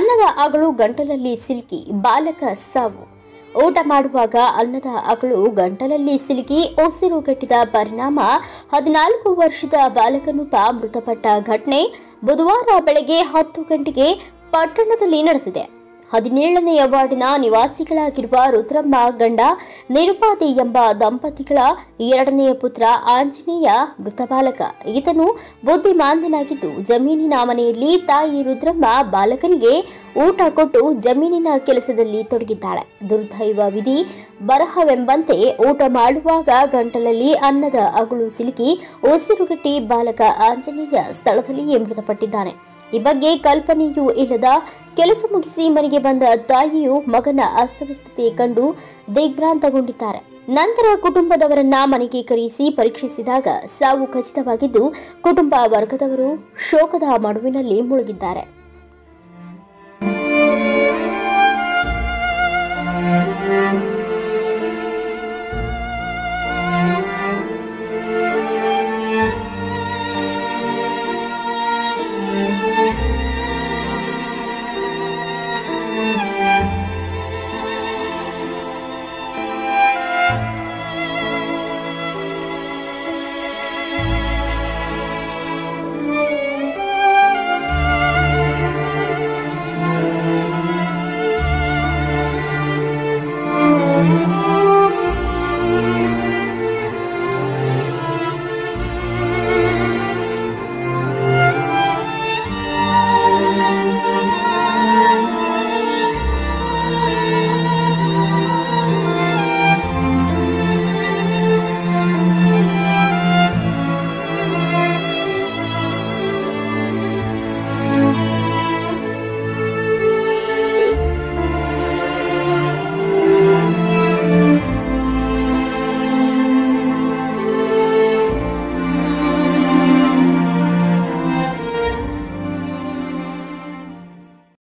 ಅನ್ನದ ಅಗಳು ಗಂಟಲಲ್ಲಿ ಸಿಲುಕಿ ಬಾಲಕ ಸಾವು ಊಟ ಮಾಡುವಾಗ ಅನ್ನದ ಅಗಳು ಗಂಟಲಲ್ಲಿ ಸಿಲುಕಿ ಉಸಿರುಗಟ್ಟಿದ ಪರಿಣಾಮ ಹದಿನಾಲ್ಕು ವರ್ಷದ ಬಾಲಕನೊಬ್ಬ ಮೃತಪಟ್ಟ ಘಟನೆ ಬುಧವಾರ ಬೆಳಗ್ಗೆ ಹತ್ತು ಗಂಟೆಗೆ ಪಟ್ಟಣದಲ್ಲಿ ನಡೆದಿದೆ ಹದಿನೇಳನೆಯ ವಾರ್ಡಿನ ನಿವಾಸಿಗಳಾಗಿರುವ ರುದ್ರಮ್ಮ ಗಂಡ ನಿರುಪಾದಿ ಎಂಬ ದಂಪತಿಗಳ ಎರಡನೆಯ ಪುತ್ರ ಆಂಜನೇಯ ಮೃತ ಬಾಲಕ ಈತನು ಬುದ್ಧಿಮಾಂದ್ಯನಾಗಿದ್ದು ಜಮೀನಿನ ಮನೆಯಲ್ಲಿ ತಾಯಿ ರುದ್ರಮ್ಮ ಬಾಲಕನಿಗೆ ಊಟ ಕೊಟ್ಟು ಜಮೀನಿನ ಕೆಲಸದಲ್ಲಿ ತೊಡಗಿದ್ದಾಳೆ ದುರ್ದೈವ ವಿಧಿ ಬರಹವೆಂಬಂತೆ ಊಟ ಮಾಡುವಾಗ ಗಂಟಲಲ್ಲಿ ಅನ್ನದ ಅಗುಳು ಸಿಲುಕಿ ಉಸಿರುಗಟ್ಟಿ ಬಾಲಕ ಆಂಜನೇಯ ಸ್ಥಳದಲ್ಲಿಯೇ ಮೃತಪಟ್ಟಿದ್ದಾನೆ ಈ ಬಗ್ಗೆ ಕಲ್ಪನೆಯೂ ಇಲ್ಲದ ಕೆಲಸ ಮುಗಿಸಿ ಮನೆಗೆ ಬಂದ ತಾಯಿಯು ಮಗನ ಅಸ್ತವ್ಯಸ್ತತೆ ಕಂಡು ದಿಗ್ಭ್ರಾಂತಗೊಂಡಿದ್ದಾರೆ ನಂತರ ಕುಟುಂಬದವರನ್ನ ಮನೆಗೆ ಕರೆಯಿಸಿ ಪರೀಕ್ಷಿಸಿದಾಗ ಸಾವು ಖಚಿತವಾಗಿದ್ದು ಕುಟುಂಬ ವರ್ಗದವರು ಶೋಕದ ಮಡುವಿನಲ್ಲಿ ಮುಳುಗಿದ್ದಾರೆ